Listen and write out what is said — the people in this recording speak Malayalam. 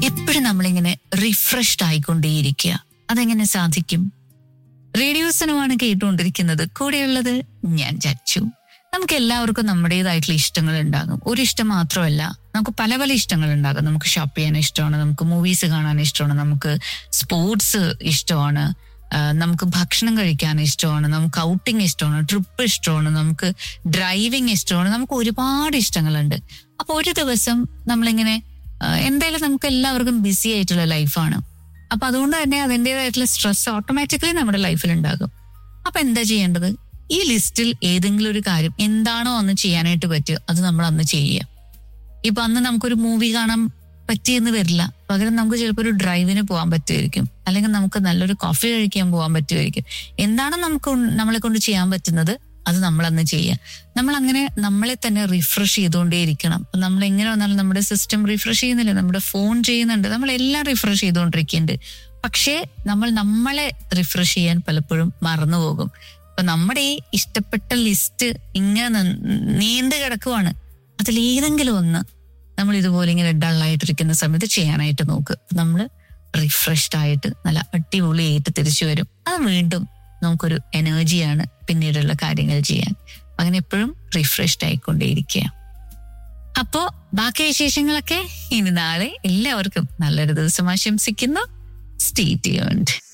എപ്പോഴും നമ്മളിങ്ങനെ റിഫ്രഷ്ഡ് ആയിക്കൊണ്ടേയിരിക്കുക അതെങ്ങനെ സാധിക്കും റേഡിയോസിനുമാണ് കേട്ടുകൊണ്ടിരിക്കുന്നത് കൂടെയുള്ളത് ഞാൻ ചച്ചു നമുക്ക് എല്ലാവർക്കും നമ്മുടേതായിട്ടുള്ള ഇഷ്ടങ്ങൾ ഉണ്ടാകും ഒരു ഇഷ്ടം മാത്രമല്ല നമുക്ക് പല പല ഇഷ്ടങ്ങൾ ഉണ്ടാകും നമുക്ക് ഷോപ്പ് ചെയ്യാൻ ഇഷ്ടമാണ് നമുക്ക് മൂവീസ് കാണാൻ ഇഷ്ടമാണ് നമുക്ക് സ്പോർട്സ് ഇഷ്ടമാണ് ആ, നമുക്ക് ഭക്ഷണം കഴിക്കാൻ ഇഷ്ടമാണ് നമുക്ക് ഔട്ടിങ് ഇഷ്ടമാണ് ട്രിപ്പ് ഇഷ്ടമാണ് നമുക്ക് ഡ്രൈവിംഗ് ഇഷ്ടമാണ് നമുക്ക് ഒരുപാട് ഇഷ്ടങ്ങളുണ്ട് അപ്പൊ ഒരു ദിവസം നമ്മളിങ്ങനെ ആ, എന്തായാലും നമുക്ക് എല്ലാവർക്കും ബിസി ആയിട്ടുള്ള ലൈഫാണ് അപ്പൊ അതുകൊണ്ട് തന്നെ അതിൻ്റെതായിട്ടുള്ള സ്ട്രെസ് ഓട്ടോമാറ്റിക്കലി നമ്മുടെ ലൈഫിൽ ഉണ്ടാകും അപ്പൊ എന്താ ചെയ്യേണ്ടത് ഈ ലിസ്റ്റിൽ ഏതെങ്കിലും ഒരു കാര്യം എന്താണോ അന്ന് ചെയ്യാനായിട്ട് പറ്റുക അത് നമ്മൾ അന്ന് ചെയ്യുക ഇപ്പൊ അന്ന് നമുക്കൊരു മൂവി കാണാൻ പറ്റിയെന്ന് വരില്ല പകരം നമുക്ക് ചിലപ്പോൾ ഒരു ഡ്രൈവിന് പോകാൻ പറ്റുമായിരിക്കും അല്ലെങ്കിൽ നമുക്ക് നല്ലൊരു കോഫി കഴിക്കാൻ പോകാൻ പറ്റുമായിരിക്കും എന്താണ് നമുക്ക് ഉൺ- നമ്മളെ കൊണ്ട് ചെയ്യാൻ പറ്റുന്നത് അത് നമ്മൾ അന്ന് ചെയ്യുക നമ്മൾ അങ്ങനെ നമ്മളെ തന്നെ റിഫ്രഷ് ചെയ്തുകൊണ്ടേയിരിക്കണം അപ്പൊ നമ്മൾ എങ്ങനെ വന്നാലും നമ്മുടെ സിസ്റ്റം റിഫ്രഷ് ചെയ്യുന്നില്ല നമ്മുടെ ഫോൺ ചെയ്യുന്നുണ്ട് നമ്മളെല്ലാം റിഫ്രഷ് ചെയ്തുകൊണ്ടിരിക്കുന്നുണ്ട് പക്ഷേ നമ്മൾ നമ്മളെ റിഫ്രഷ് ചെയ്യാൻ പലപ്പോഴും മറന്നുപോകും അപ്പൊ നമ്മുടെ ഈ ഇഷ്ടപ്പെട്ട ലിസ്റ്റ് ഇങ്ങനെ ന- നീണ്ടു കിടക്കുവാണ് അതിലേതെങ്കിലും ഒന്ന് നമ്മൾ ഇതുപോലെ ഇങ്ങനെ ഡള്ളായിട്ടിരിക്കുന്ന സമയത്ത് ചെയ്യാനായിട്ട് നോക്ക് നമ്മൾ റിഫ്രഷ്ഡ് ആയിട്ട് നല്ല അടിപൊളിയായിട്ട് തിരിച്ചു വരും അത് വീണ്ടും നമുക്കൊരു എനർജിയാണ് പിന്നീടുള്ള കാര്യങ്ങൾ ചെയ്യാൻ അങ്ങനെ എപ്പോഴും റിഫ്രഷ്ഡ് ആയിക്കൊണ്ടേയിരിക്കുക അപ്പോ ബാക്കി വിശേഷങ്ങളൊക്കെ ഇനി നാളെ എല്ലാവർക്കും നല്ലൊരു ദിവസം ആശംസിക്കുന്നു സ്റ്റേ ട്യൂൺഡ്